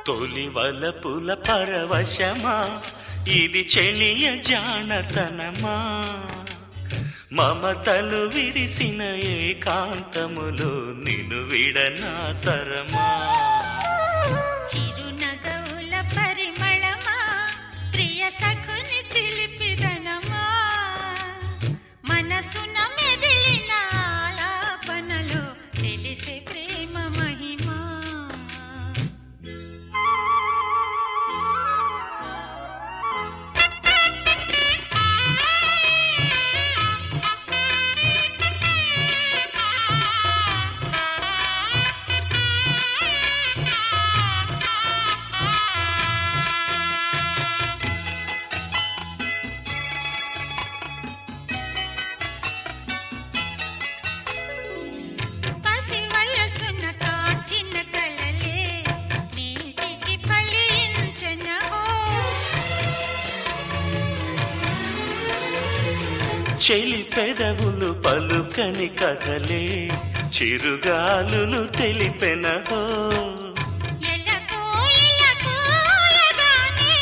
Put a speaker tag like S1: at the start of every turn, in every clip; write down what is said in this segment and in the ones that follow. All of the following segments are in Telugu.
S1: తొలి వలపుల పరవశమా ఇది చెలియ జానతనమా మమతలు విరిసిన ఏకాంతములో నిను విడనా తరమా
S2: చిరునగవుల పరిమళమా ప్రియ సఖుని చిలిపిదనమా మనసున మెదిలిన ఆలాపనలో తెలిసే ప్రేమ మహిమా పసి వయసున కాచిన కలలే నీటికి ఫలించనవో
S1: చెలి పెదవులు పలుకని కథలే చిరుగాలులు తెలిపెనహో
S2: ఎలకో ఎలకో ఎగానే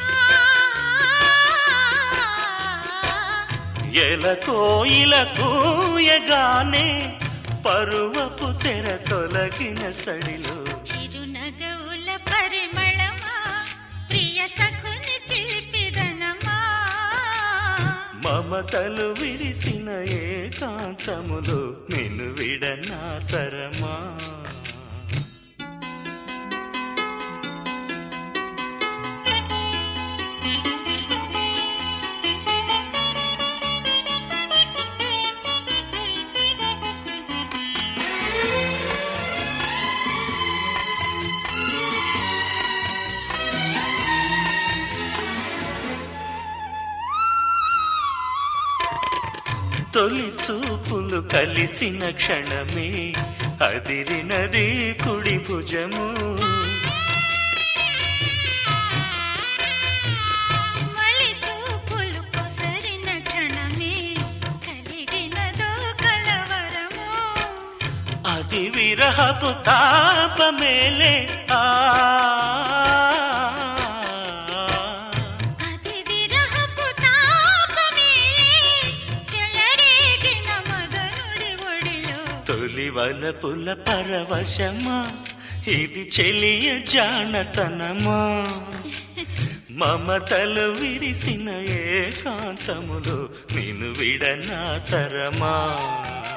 S1: ఎల కోయిల కూయగానే పరువపు తెర తొలగిన సడిలో
S2: చిరునగవుల పరిమళమా ప్రియ సఖుని చిలిపిదనమా
S1: మమతలు విరిసిన ఏకాంతములో నిన్ను విడనా తరమా తొలి చూపులు కలిసిన క్షణమే అదిరినది కుడి భుజము
S2: మలి చూపులు కొసరిన క్షణమే కలిగినదో కలవరము
S1: అది విరహపు తాపమేలే ఆ
S2: అది విరహపు తాపమే చెలరేగిన మదనుడి ఒడిలో
S1: తొలి వలపుల పరవశమా ఇది చెలియ జానతనమా మమతలు విరిసిన ఏకాంతములో నిన్ను విడనా తరమా